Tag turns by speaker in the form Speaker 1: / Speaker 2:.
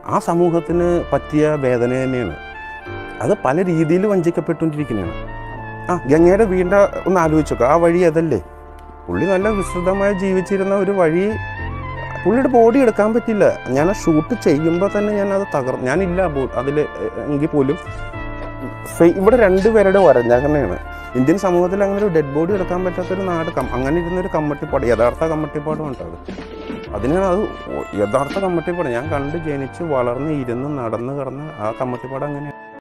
Speaker 1: ആ സമൂഹത്തിന് പറ്റിയ വേദന തന്നെയാണ് അത് പല രീതിയിൽ വഞ്ചിക്കപ്പെട്ടുകൊണ്ടിരിക്കുന്നതാണ് ആ ഗംഗയുടെ വീണ്ട ഒന്ന് ആലോചിച്ചോക്കെ ആ വഴി അതല്ലേ പുള്ളി നല്ല വിസ്തൃതമായി ജീവിച്ചിരുന്ന ഒരു വഴി പുള്ളിയുടെ ബോഡി എടുക്കാൻ പറ്റില്ല ഞാൻ ആ ഷൂട്ട് ചെയ്യുമ്പോൾ തന്നെ ഞാൻ അത് തകർ ഞാനില്ല അതിൽ എങ്കിൽ പോലും ഫെ- ഇവിടെ രണ്ടുപേരുടെ വരഞ്ഞാകണയാണ് ഇന്ത്യൻ സമൂഹത്തിൽ അങ്ങനെ ഒരു ഡെഡ് ബോഡി എടുക്കാൻ പറ്റാത്തൊരു നാട് കം- അങ്ങനെ ഇരുന്നൊരു കമ്മട്ടിപ്പാട് യഥാർത്ഥ കമ്മട്ടിപ്പാടും അത് അതിനാണ് അത് യഥാർത്ഥ കമ്മട്ടിപ്പാട് ഞാൻ കണ്ട് ജനിച്ച് വളർന്ന് ഇരുന്ന് നടന്ന് കിടന്ന് ആ കമ്മട്ടിപ്പാട് അങ്ങനെയാണ്